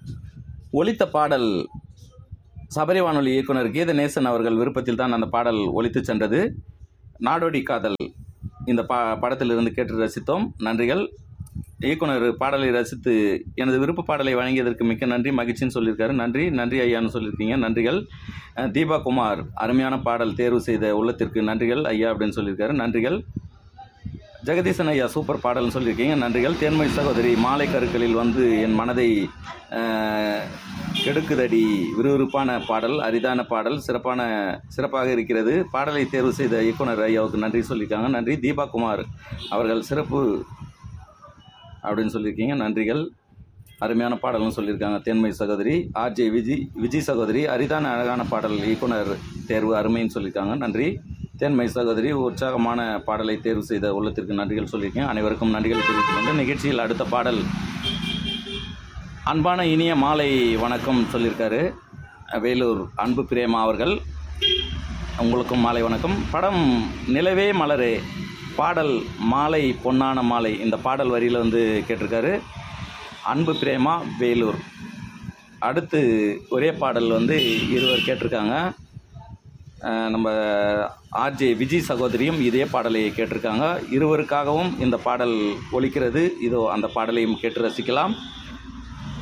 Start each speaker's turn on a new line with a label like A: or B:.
A: ஒலித்த பாடல் சபரி வானொலி இயக்குனர் கீதநேசன் அவர்கள் விருப்பத்தில் தான் அந்த பாடல் ஒலித்து சென்றது நாடோடி காதல் இந்த பா படத்திலிருந்து கேட்டு ரசித்தோம் நன்றிகள் இயக்குனர் பாடலை ரசித்து எனது விருப்ப பாடலை வழங்கியதற்கு மிக்க நன்றி மகிழ்ச்சின்னு சொல்லியிருக்காரு நன்றி நன்றி ஐயான்னு சொல்லியிருக்கீங்க நன்றிகள் அஹ் தீபா குமார் அருமையான பாடல் தேர்வு செய்த உள்ளத்திற்கு நன்றிகள் ஐயா அப்படின்னு சொல்லியிருக்காரு நன்றிகள் ஜெகதீசன் ஐயா சூப்பர் பாடல்னு சொல்லியிருக்கீங்க நன்றிகள் தேன்மொழி சகோதரி மாலை கருக்களில் வந்து என் மனதை அஹ், கெடுக்குதடி விறுவிறுப்பான பாடல் அரிதான பாடல் சிறப்பான சிறப்பாக இருக்கிறது பாடலை தேர்வு செய்த இயக்குனர் ஐயாவுக்கு நன்றி சொல்லியிருக்காங்க நன்றி தீபா குமார் அவர்கள் சிறப்பு அப்படின்னு சொல்லியிருக்கீங்க நன்றிகள் அருமையான பாடல்னு சொல்லியிருக்காங்க தேன்மொழி சகோதரி ஆர்ஜே விஜி விஜய் சகோதரி அரிதான அழகான பாடல் இயக்குனர் தேர்வு அருமைன்னு சொல்லியிருக்காங்க நன்றி தேன்மொழி சகோதரி உற்சாகமான பாடலை தேர்வு செய்த உள்ளத்திற்கு நன்றிகள் சொல்லியிருக்கேன் அனைவருக்கும் நன்றிகள் தெரிவித்துக் கொண்டு நிகழ்ச்சியில் அடுத்த பாடல் அன்பான இனிய மாலை வணக்கம் சொல்லியிருக்காரு வேலூர் அன்பு பிரேமா அவர்கள் உங்களுக்கும் மாலை வணக்கம் படம் நிலவே மலரே பாடல் மாலை பொன்னான மாலை இந்த பாடல் வரியில் வந்து கேட்டிருக்காரு அன்பு பிரேமா வேலூர் அடுத்து ஒரே பாடல் வந்து இருவர் கேட்டிருக்காங்க அஹ் நம்ம ஆர்ஜே விஜய் சகோதரியும் இதே பாடலை கேட்டிருக்காங்க இருவருக்காகவும் இந்த பாடல் ஒலிக்கிறது இதோ அந்த பாடலையும் கேட்டு ரசிக்கலாம்